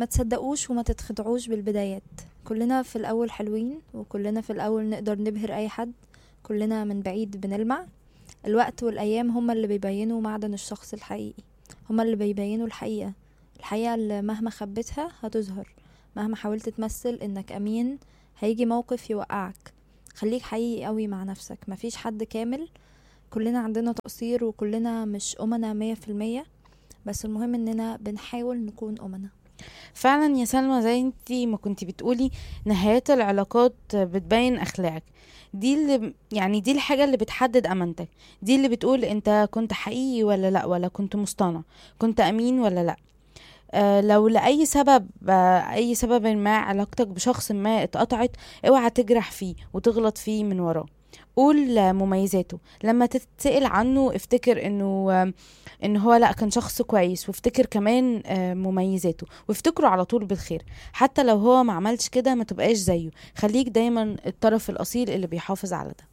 ما تصدقوش وما تتخدعوش بالبدايات كلنا في الأول حلوين وكلنا في الأول نقدر نبهر أي حد كلنا من بعيد بنلمع الوقت والأيام هما اللي بيبينوا معدن الشخص الحقيقي هما اللي بيبينوا الحقيقة الحقيقة اللي مهما خبيتها هتظهر مهما حاولت تمثل إنك أمين هيجي موقف يوقعك خليك حقيقي قوي مع نفسك مفيش حد كامل كلنا عندنا تقصير وكلنا مش أمنا مية في المية بس المهم إننا بنحاول نكون أمنا فعلا يا سلمى زي انتي ما كنتي بتقولي نهايات العلاقات بتبين اخلاقك دي اللي يعني دي الحاجة اللي بتحدد امانتك دي اللي بتقول انت كنت حقيقي ولا لا ولا كنت مصطنع كنت امين ولا لا آه لو لأي سبب آه أي سبب ما علاقتك بشخص ما اتقطعت اوعى تجرح فيه وتغلط فيه من وراه قول آه، مميزاته لما تتسأل عنه افتكر انه آه، ان هو لا كان شخص كويس وافتكر كمان آه، مميزاته وافتكره على طول بالخير حتى لو هو ما عملش كده ما تبقاش زيه خليك دايما الطرف الاصيل اللي بيحافظ على ده